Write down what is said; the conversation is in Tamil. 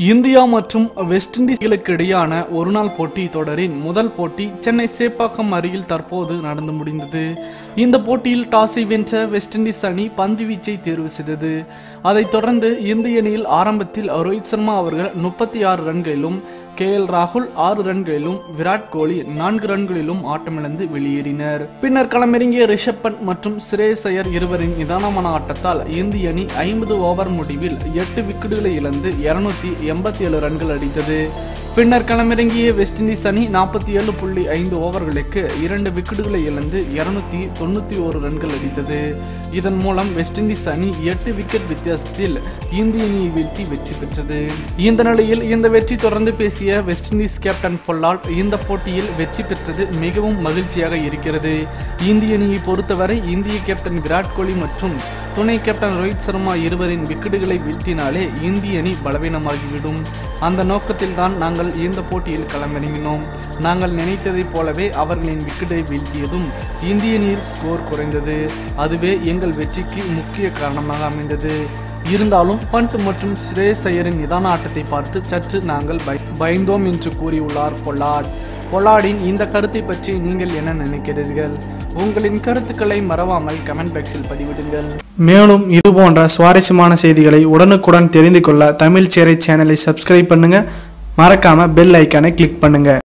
இந்தியா மற்றும் வெஸ்ட் இண்டீஸ்களுக்கு இடையான ஒருநாள் போட்டி தொடரின் முதல் போட்டி சென்னை சேப்பாக்கம் அருகில் தற்போது நடந்து முடிந்தது இந்த போட்டியில் டாஸை வென்ற வெஸ்ட் இண்டீஸ் அணி பந்து வீச்சை தேர்வு செய்தது அதைத் தொடர்ந்து இந்திய அணியில் ஆரம்பத்தில் ரோஹித் சர்மா அவர்கள் முப்பத்தி ஆறு ரன்களிலும் கே எல் ராகுல் ஆறு ரன்களிலும் விராட் கோலி நான்கு ரன்களிலும் ஆட்டமிழந்து வெளியேறினர் பின்னர் களமிறங்கிய ரிஷப் பண்ட் மற்றும் ஸ்ரேயஸ் ஐயர் இருவரின் நிதானமான ஆட்டத்தால் இந்திய அணி ஐம்பது ஓவர் முடிவில் எட்டு விக்கெட்டுகளை இழந்து இருநூத்தி எண்பத்தி ஏழு ரன்கள் அடித்தது பின்னர் களமிறங்கிய வெஸ்ட் இண்டீஸ் அணி நாற்பத்தி ஏழு புள்ளி ஐந்து ஓவர்களுக்கு இரண்டு விக்கெட்டுகளை இழந்து இருநூத்தி தொண்ணூத்தி ஒரு ரன்கள் அடித்தது இதன் மூலம் வெஸ்ட் இண்டீஸ் அணி எட்டு விக்கெட் வித்தியாசத்தில் இந்திய அணியை வீழ்த்தி வெற்றி பெற்றது இந்த நிலையில் இந்த வெற்றி தொடர்ந்து பேசிய வெஸ்ட் இண்டீஸ் கேப்டன் பொல்லாட் இந்த போட்டியில் வெற்றி பெற்றது மிகவும் மகிழ்ச்சியாக இருக்கிறது இந்திய அணியை பொறுத்தவரை இந்திய கேப்டன் விராட் கோலி மற்றும் துணை கேப்டன் ரோஹித் சர்மா இருவரின் விக்கெட்டுகளை வீழ்த்தினாலே இந்திய அணி பலவீனமாகிவிடும் அந்த நோக்கத்தில் தான் நாங்கள் இந்த போட்டியில் களமிறங்கினோம் நாங்கள் நினைத்ததைப் போலவே அவர்களின் விக்கெட்டை வீழ்த்தியதும் இந்திய அணியில் ஸ்கோர் குறைந்தது அதுவே எங்கள் வெற்றிக்கு முக்கிய காரணமாக அமைந்தது இருந்தாலும் பண்ட் மற்றும் ஸ்ரேஸ் ஐயரின் நிதான ஆட்டத்தை பார்த்து சற்று நாங்கள் பய- பயந்தோம் என்று கூறியுள்ளார் பொல்லாட் பொல்லாடின் இந்த கருத்தை பற்றி நீங்கள் என்ன நினைக்கிறீர்கள் உங்களின் கருத்துக்களை மறவாமல் கமெண்ட் பாக்ஸில் பதிவிடுங்கள் மேலும் இது போன்ற சுவாரஸ்யமான செய்திகளை உடனுக்குடன் தெரிந்து கொள்ள தமிழ் சேரை சேனலை சப்ஸ்கிரைப் பண்ணுங்க மறக்காம பெல் ஐக்கானை கிளிக் பண்ணுங்க